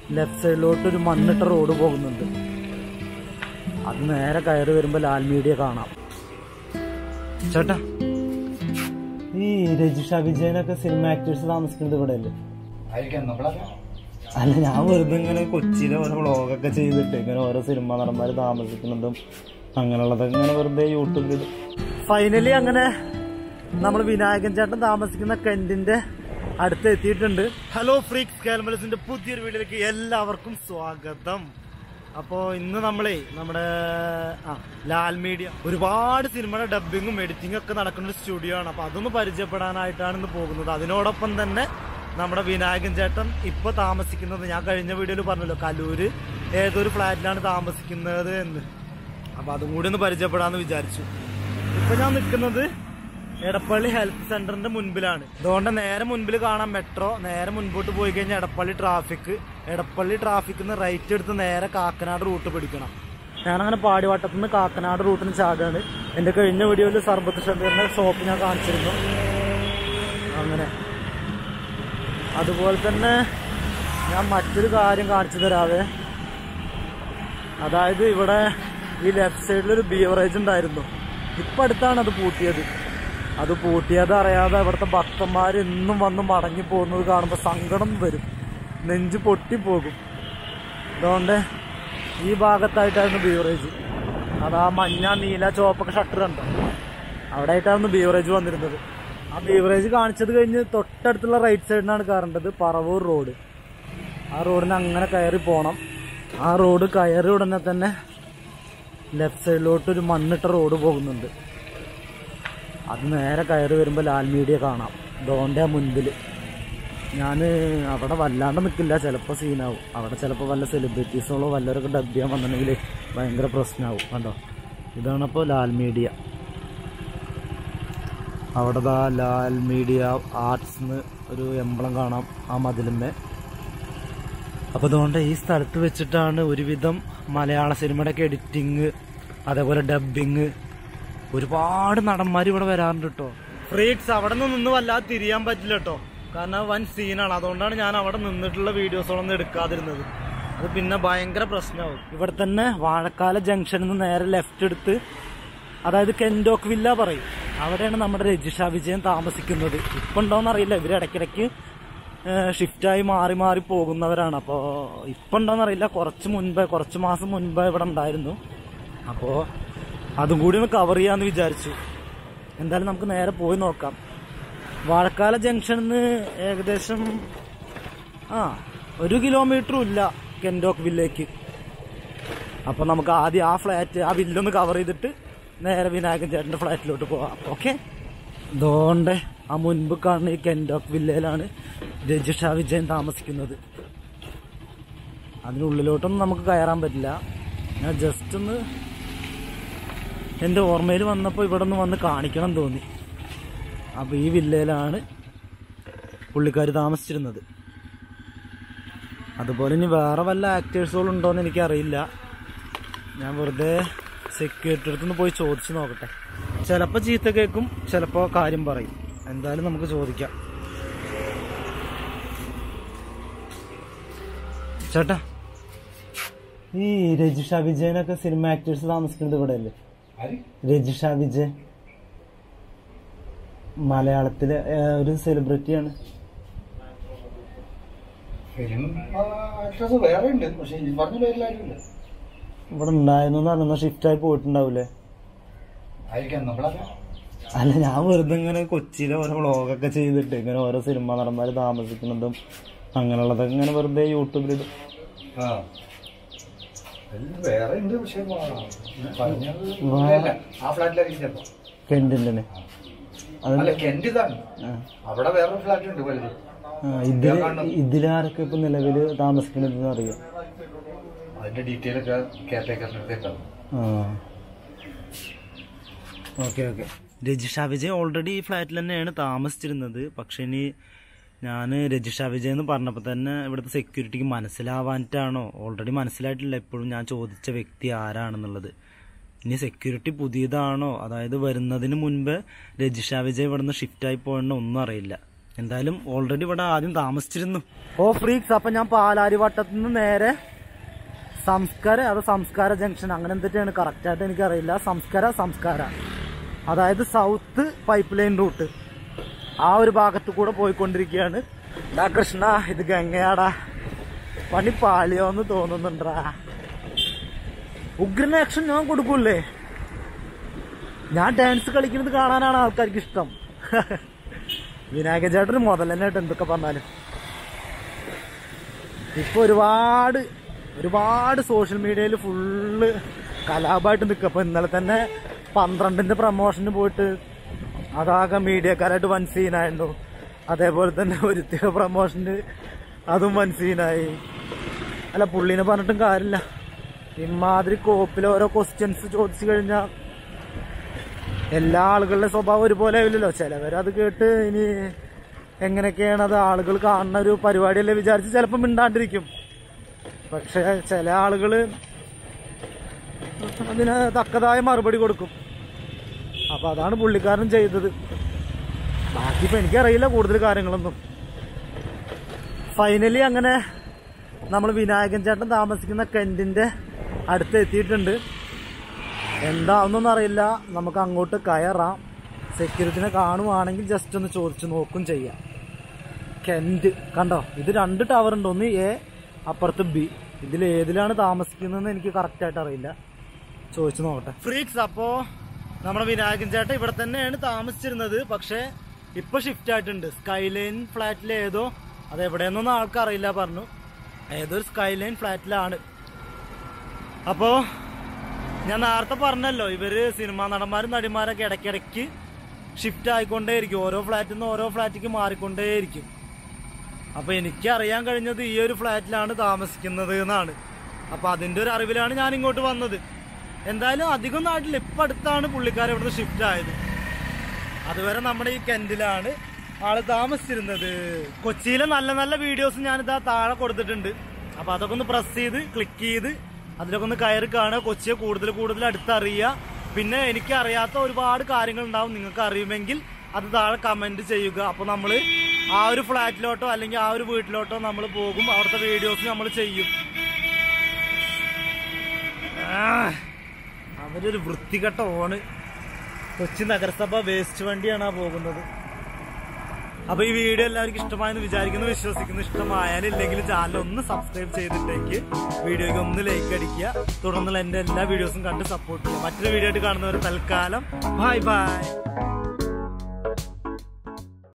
Left സൈഡിലോട്ട് ഒരു മണ്ണിട്ട road പോകുന്നുണ്ട് അത് നേരെ കയറി വരുമ്പോൾ ലാൽ മീഡിയ കാണാം ചേട്ടാ ഈ രജിഷ വിജയനൊക്കെ സിനിമ ആക്ടേഴ്സ് താമസിക്കുന്നത് ഇവിടെ അല്ലേ ആയിരിക്കാം നമ്മളെ അല്ല ഞാൻ വെറുതെ ഇങ്ങനെ കൊച്ചിയിലെ ഓരോ വ്ളോഗൊക്കെ ചെയ്തിട്ട് ഇങ്ങനെ ഓരോ സിനിമ നടന്മാർ താമസിക്കുന്നതും അങ്ങനെയുള്ളതൊക്കെ ഇങ്ങനെ വെറുതെ യൂട്യൂബിൽ ഫൈനലി അങ്ങനെ നമ്മൾ വിനായകൻ ചേട്ടൻ താമസിക്കുന്ന കെന്റിന്റെ അടുത്ത് എത്തിയിട്ടുണ്ട് ഹലോ ഫ്രീക്സ് കാൽമലസിന്റെ പുതിയൊരു വീഡിയോയിലേക്ക് എല്ലാവർക്കും സ്വാഗതം അപ്പോൾ ഇന്ന് നമ്മളെ നമ്മുടെ ആ ലാൽ മീഡിയ ഒരുപാട് സിനിമയുടെ ഡബിങ്ങും എഡിറ്റിംഗും ഒക്കെ നടക്കുന്ന ഒരു സ്റ്റുഡിയോ ആണ് അപ്പോൾ അതൊന്ന് പരിചയപ്പെടാനായിട്ടാണ് ഇന്ന് പോകുന്നത് അതിനോടൊപ്പം തന്നെ നമ്മുടെ വിനായകൻ ചേട്ടൻ ഇപ്പൊ താമസിക്കുന്നത് ഞാൻ കഴിഞ്ഞ വീഡിയോയിൽ പറഞ്ഞല്ലോ കലൂര് ഏതൊരു ഫ്ലാറ്റിലാണ് താമസിക്കുന്നത് എന്ന് അപ്പൊ അതും കൂടി ഒന്ന് പരിചയപ്പെടാന്ന് വിചാരിച്ചു ഇപ്പൊ ഞാൻ നിൽക്കുന്നത് എടപ്പള്ളി ഹെൽത്ത് സെന്ററിന്റെ മുൻപിലാണ് അതുകൊണ്ട് നേരെ മുൻപിൽ കാണാം മെട്രോ നേരെ മുൻപോട്ട് പോയി കഴിഞ്ഞാൽ എടപ്പള്ളി ട്രാഫിക് എടപ്പള്ളി ട്രാഫിക്കിൽ നിന്ന് റൈറ്റ് എടുത്ത് നേരെ കാക്കനാട് റൂട്ട് പിടിക്കണം ഞാനങ്ങനെ പാടിവാട്ടത്തു നിന്ന് കാക്കനാട് റൂട്ടിന് ചാടുകയാണ് എന്റെ കഴിഞ്ഞ വീഡിയോയിൽ സർബത്ത് ഷബീറിന്റെ ഷോപ്പ് ഞാൻ കാണിച്ചിരുന്നു അങ്ങനെ അതുപോലെ തന്നെ ഞാൻ മറ്റൊരു കാര്യം കാണിച്ചു തരാവേ അതായത് ഇവിടെ ഈ ലെഫ്റ്റ് സൈഡിൽ ഒരു ബീവറേജ് ഉണ്ടായിരുന്നു ഇപ്പൊ അടുത്താണ് അത് പൂട്ടിയത് അത് പൂട്ടിയത് അറിയാതെ ഇവിടുത്തെ ഭക്തന്മാർ എന്നും വന്ന് മടങ്ങി പോകുന്നത് കാണുമ്പോൾ സങ്കടം വരും നെഞ്ച് പൊട്ടിപ്പോകും അതുകൊണ്ട് ഈ ഭാഗത്തായിട്ടായിരുന്നു ബീവറേജ് അത് ആ മഞ്ഞ നീല ചുവപ്പൊക്കെ ഷട്ടർ കണ്ടോ അവിടെ ആയിട്ടായിരുന്നു ബീവറേജ് വന്നിരുന്നത് ആ ബീവറേജ് കാണിച്ചത് കഴിഞ്ഞ് തൊട്ടടുത്തുള്ള റൈറ്റ് സൈഡിനാണ് കയറേണ്ടത് പറവൂർ റോഡ് ആ റോഡിന് അങ്ങനെ കയറി പോണം ആ റോഡ് കയറി ഉടനെ തന്നെ ലെഫ്റ്റ് സൈഡിലോട്ട് ഒരു മണ്ണിട്ട റോഡ് പോകുന്നുണ്ട് അത് നേരെ കയറി വരുമ്പോൾ ലാൽ മീഡിയ കാണാം ഡോൻ്റെ മുൻപിൽ ഞാൻ അവിടെ വല്ലാണ്ട് നിൽക്കില്ല ചിലപ്പോൾ സീനാവും അവിടെ ചിലപ്പോൾ വല്ല സെലിബ്രിറ്റീസുകളോ വല്ലവരൊക്കെ ഡബ് ചെയ്യാൻ വന്നിട്ടുണ്ടെങ്കിൽ ഭയങ്കര പ്രശ്നമാവും കണ്ടോ ഇതാണിപ്പോൾ ലാൽ മീഡിയ അവിടെ ദാ ലാൽ മീഡിയ ആർട്സ് ഒരു എംബ്ലം കാണാം ആ മതിലുമേ അപ്പോൾ അതുകൊണ്ട് ഈ സ്ഥലത്ത് വെച്ചിട്ടാണ് ഒരുവിധം മലയാള സിനിമയുടെയൊക്കെ എഡിറ്റിങ് അതേപോലെ ഡബിങ് ഒരുപാട് നടന്മാർ ഇവിടെ വരാറുണ്ട് കേട്ടോ ഫ്രീക്സ് അവിടെ നിന്ന് നിന്ന് വല്ലാതെ തിരിയാൻ പറ്റില്ല കേട്ടോ കാരണം വൻ സീനാണ് അതുകൊണ്ടാണ് ഞാൻ അവിടെ നിന്നിട്ടുള്ള വീഡിയോസുകളൊന്നും എടുക്കാതിരുന്നത് അത് പിന്നെ ഭയങ്കര പ്രശ്നമാവും ഇവിടെ തന്നെ വാഴക്കാല ജംഗ്ഷനിൽ നിന്ന് നേരെ ലെഫ്റ്റ് എടുത്ത് അതായത് കെൻഡോക്ക് വില്ല പറയും അവിടെയാണ് നമ്മുടെ രജിഷ വിജയൻ താമസിക്കുന്നത് ഇപ്പം ഉണ്ടോന്ന് അറിയില്ല ഇവർ ഇടയ്ക്കിടയ്ക്ക് ഷിഫ്റ്റായി മാറി മാറി പോകുന്നവരാണ് അപ്പോൾ ഇപ്പം ഉണ്ടോന്ന് അറിയില്ല കുറച്ച് മുൻപേ കുറച്ച് മാസം മുൻപേ ഇവിടെ ഉണ്ടായിരുന്നു അപ്പോൾ അതും കൂടി ഒന്ന് കവർ ചെയ്യാന്ന് വിചാരിച്ചു എന്തായാലും നമുക്ക് നേരെ പോയി നോക്കാം വാഴക്കാല ജംഗ്ഷനിൽ നിന്ന് ഏകദേശം ആ ഒരു കിലോമീറ്ററും ഇല്ല കെൻഡോക്ക് വില്ലേക്ക് അപ്പൊ നമുക്ക് ആദ്യം ആ ഫ്ലാറ്റ് ആ വില്ലൊന്ന് കവർ ചെയ്തിട്ട് നേരെ വിനായകൻ ചേട്ടന്റെ ഫ്ലാറ്റിലോട്ട് പോവാം ഓക്കെ ദോണ്ടെ ആ മുൻപ് കാണുന്ന ഈ കെൻഡോക്ക് വില്ലയിലാണ് രജിഷ വിജയൻ താമസിക്കുന്നത് അതിനുള്ളിലോട്ടൊന്നും നമുക്ക് കയറാൻ പറ്റില്ല ഞാൻ ജസ്റ്റ് ഒന്ന് എൻ്റെ ഓർമ്മയിൽ വന്നപ്പോൾ ഇവിടെ നിന്ന് വന്ന് കാണിക്കണം തോന്നി അപ്പോൾ ഈ വില്ലയിലാണ് പുള്ളിക്കാർ താമസിച്ചിരുന്നത് അതുപോലെ ഇനി വേറെ വല്ല ആക്ടേഴ്സുകളും ഉണ്ടോയെന്ന് എനിക്കറിയില്ല ഞാൻ വെറുതെ സെക്യൂരിറ്റി അടുത്തുനിന്ന് പോയി ചോദിച്ചു നോക്കട്ടെ ചിലപ്പോൾ ചീത്ത കേൾക്കും ചിലപ്പോൾ കാര്യം പറയും എന്തായാലും നമുക്ക് ചോദിക്കാം ചേട്ടാ ഈ രജിഷ വിജയനൊക്കെ സിനിമ ആക്ടേഴ്സ് താമസിക്കുന്നത് ഇവിടെ അല്ലേ ആര് രജിഷ വിജയൻ മലയാളത്തിലെ ഏഹ്, ഒരു സെലിബ്രിറ്റിയാണ് ഫിലിം ആക്ട്രസ് വേറെ ഉണ്ട് പക്ഷെ ഈ പറഞ്ഞ പേരിലാരുമില്ല ഇവിടെ ഉണ്ടായിരുന്നു എന്ന് പറഞ്ഞാൽ ഷിഫ്റ്റായി പോയിട്ടുണ്ടാവൂലേ ആയിരിക്കാം നമ്മളെ അല്ല ഞാൻ വെറുതെ ഇങ്ങനെ കൊച്ചിയിലെ ഓരോ വ്ളോഗൊക്കെ ചെയ്തിട്ട് ഇങ്ങനെ ഓരോ സിനിമ നടന്മാർ താമസിക്കുന്നതും അങ്ങനെയുള്ളതൊക്കെ ഇങ്ങനെ വെറുതെ യൂട്യൂബിലിടും ആ എല്ലാം വേറെ ഉണ്ട് പക്ഷെ പറഞ്ഞത് വേറെ- ഇല്ല. ആ ഫ്ലാറ്റിലായിരിക്കും ചിലപ്പോ കെന്റിന്റെ അത് അല്ല കെന്റ് ഇതാണ് ആ. അവിടെ വേറെ ഫ്ലാറ്റ് ഉണ്ട് വലുത് ആ, ഇതില് ഇതിലാരൊക്കെ ഇപ്പൊ നിലവില് താമസിക്കണെന്ന് അറിയാം അതിന്റെ ഡീറ്റെയിൽ ഒക്കെ കെയർ ടേക്കറിന്റെ അടുത്തേക്കാണ് ആ okay okay Rajisha Vijay already ഈ ഫ്ലാറ്റിൽ തന്നെയാണ് താമസിച്ചിരുന്നത് പക്ഷെ ഇനി ഞാൻ രജിഷ വിജയ് എന്ന് പറഞ്ഞപ്പോൾ തന്നെ ഇവിടുത്തെ സെക്യൂരിറ്റിക്ക് മനസ്സിലാവാനിട്ടാണോ ഓൾറെഡി മനസ്സിലായിട്ടില്ല എപ്പോഴും ഞാൻ ചോദിച്ച വ്യക്തി ആരാണെന്നുള്ളത് ഇനി സെക്യൂരിറ്റി പുതിയതാണോ അതായത് വരുന്നതിന് മുൻപ് രജിഷ വിജയ് ഇവിടുന്ന് ഷിഫ്റ്റായി പോയെന്നോ ഒന്നും അറിയില്ല എന്തായാലും ഓൾറെഡി ഇവിടെ ആദ്യം താമസിച്ചിരുന്നു ഓ ഫ്രീക്സ് അപ്പൊ ഞാൻ പാലാരി വട്ടത്തു നിന്ന് നേരെ സംസ്കാര അത് സംസ്കാര ജംഗ്ഷൻ അങ്ങനെ എന്തൊക്കെയാണ് കറക്റ്റ് ആയിട്ട് എനിക്കറിയില്ല സംസ്കാര സംസ്കാര അതായത് സൗത്ത് പൈപ്പ് ലൈൻ റൂട്ട് ആ ഒരു ഭാഗത്ത് കൂടെ പോയിക്കൊണ്ടിരിക്കുകയാണ് ഡാ കൃഷ്ണ ഇത് ഗംഗയാടാ പണി പാളിയോന്ന് തോന്നുന്നുണ്ടാ ഉഗ്രൻ ആക്ഷൻ ഞാൻ കൊടുക്കൂലേ ഞാൻ ഡാൻസ് കളിക്കുന്നത് കാണാനാണ് ആൾക്കാർക്ക് ഇഷ്ടം വിനായക ചേട്ടന് മുതൽ തന്നെ കേട്ടോ എന്തൊക്കെ പറഞ്ഞാലും ഇപ്പൊ ഒരുപാട് ഒരുപാട് സോഷ്യൽ മീഡിയയിൽ ഫുള്ള് കലാപമായിട്ട് നിൽക്കുക അപ്പൊ ഇന്നലെ തന്നെ പന്ത്രണ്ടിന്റെ പ്രമോഷന് പോയിട്ട് അതാകെ മീഡിയക്കാരായിട്ട് വൻ സീനായിരുന്നു അതേപോലെ തന്നെ ഒരുത്തിയ പ്രമോഷന് അതും വൻ സീനായി അല്ല പുള്ളീനെ പറഞ്ഞിട്ടും കാര്യമില്ല ഇമാതിരി കോപ്പിൽ ഓരോ ക്വസ്റ്റ്യൻസ് ചോദിച്ചു കഴിഞ്ഞാൽ എല്ലാ ആളുകളുടെ സ്വഭാവം ഒരുപോലെ ആവില്ലല്ലോ ചിലവരത് കേട്ട് ഇനി എങ്ങനെയൊക്കെയാണ് അത് ആളുകൾ കാണുന്ന ഒരു പരിപാടിയല്ലേ വിചാരിച്ച് ചിലപ്പോൾ മിണ്ടാണ്ടിരിക്കും പക്ഷെ ചില ആളുകള് അതിന് തക്കതായ മറുപടി കൊടുക്കും അപ്പൊ അതാണ് പുള്ളിക്കാരൻ ചെയ്തത് ബാക്കി ഇപ്പൊ എനിക്കറിയില്ല കൂടുതൽ കാര്യങ്ങളൊന്നും ഫൈനലി അങ്ങനെ നമ്മൾ വിനായകൻ ചേട്ടൻ താമസിക്കുന്ന കെന്റിന്റെ അടുത്ത് എത്തിയിട്ടുണ്ട് എന്താവുന്നൊന്നും അറിയില്ല നമുക്ക് അങ്ങോട്ട് കയറാം സെക്യൂരിറ്റിനെ കാണുവാണെങ്കിൽ ജസ്റ്റ് ഒന്ന് ചോദിച്ചു നോക്കും ചെയ്യാം കെന്റ് കണ്ടോ ഇത് രണ്ട് ടവർ ഉണ്ട് ഒന്ന് എ അപ്പുറത്ത് ബി ഇതിൽ ഏതിലാണ് താമസിക്കുന്നതെന്ന് എനിക്ക് കറക്റ്റ് ആയിട്ട് അറിയില്ല ചോദിച്ചു നോക്കട്ടെ ഫ്രീക്സ് അപ്പോ നമ്മുടെ വിനായകൻ ചേട്ടൻ ഇവിടെ തന്നെയാണ് താമസിച്ചിരുന്നത് പക്ഷെ ഇപ്പൊ ഷിഫ്റ്റ് ആയിട്ടുണ്ട് സ്കൈലൈൻ ഫ്ലാറ്റിൽ ഏതോ അത് എവിടെയെന്നൊന്നും ആൾക്കറിയില്ല പറഞ്ഞു ഏതോ ഒരു സ്കൈലൈൻ ഫ്ലാറ്റിലാണ് അപ്പോ ഞാൻ നേരത്തെ പറഞ്ഞല്ലോ ഇവര് സിനിമാ നടന്മാരും നടിമാരൊക്കെ ഇടയ്ക്കിടയ്ക്ക് ഷിഫ്റ്റ് ആയിക്കൊണ്ടേയിരിക്കും ഓരോ ഫ്ലാറ്റിൽ നിന്ന് ഓരോ ഫ്ലാറ്റിലേക്ക് മാറിക്കൊണ്ടേയിരിക്കും അപ്പൊ എനിക്ക് അറിയാൻ കഴിഞ്ഞത് ഈ ഒരു ഫ്ലാറ്റിലാണ് താമസിക്കുന്നത് എന്നാണ് അപ്പൊ അതിന്റെ ഒരു അറിവിലാണ് ഞാൻ ഇങ്ങോട്ട് വന്നത് എന്തായാലും അധികം നാട്ടിൽ ഇപ്പൊ അടുത്താണ് പുള്ളിക്കാരൻ ഇവിടുന്ന് ഷിഫ്റ്റ് ആയത് അതുവരെ നമ്മുടെ ഈ കെന്റിലാണ് ആള് താമസിച്ചിരുന്നത് കൊച്ചിയിലെ നല്ല നല്ല വീഡിയോസ് ഞാനിതാ താഴെ കൊടുത്തിട്ടുണ്ട് അപ്പൊ അതൊക്കെ ഒന്ന് പ്രസ് ചെയ്ത് ക്ലിക്ക് ചെയ്ത് അതിലൊക്കെ ഒന്ന് കയറി കാണുക കൊച്ചിയെ കൂടുതൽ കൂടുതൽ അടുത്തറിയുക പിന്നെ എനിക്ക് അറിയാത്ത ഒരുപാട് കാര്യങ്ങൾ ഉണ്ടാവും നിങ്ങൾക്ക് അറിയുമെങ്കിൽ അത് താഴെ കമന്റ് ചെയ്യുക അപ്പൊ നമ്മൾ ആ ഒരു ഫ്ലാറ്റിലോട്ടോ അല്ലെങ്കിൽ ആ ഒരു വീട്ടിലോട്ടോ നമ്മൾ പോകും അവിടുത്തെ വീഡിയോസ് നമ്മൾ ചെയ്യും ആ, അവരൊരു വൃത്തികെട്ട ഓണ് കൊച്ചി നഗരസഭ വേസ്റ്റ് വണ്ടിയാണ് ആ പോകുന്നത് അപ്പൊ ഈ വീഡിയോ എല്ലാവർക്കും ഇഷ്ടമായെന്ന് വിചാരിക്കുന്നു വിശ്വസിക്കുന്നു ഇഷ്ടമായാലില്ലെങ്കിൽ ചാനൽ ഒന്ന് സബ്സ്ക്രൈബ് ചെയ്തിട്ടേക്ക് വീഡിയോയ്ക്ക് ഒന്ന് ലൈക്ക് അടിക്കുക തുടർന്നുള്ള എന്റെ എല്ലാ വീഡിയോസും കണ്ട് സപ്പോർട്ട് ചെയ്യുക മറ്റൊരു വീഡിയോ ആയിട്ട് കാണുന്നവർ തൽക്കാലം ബൈ ബൈ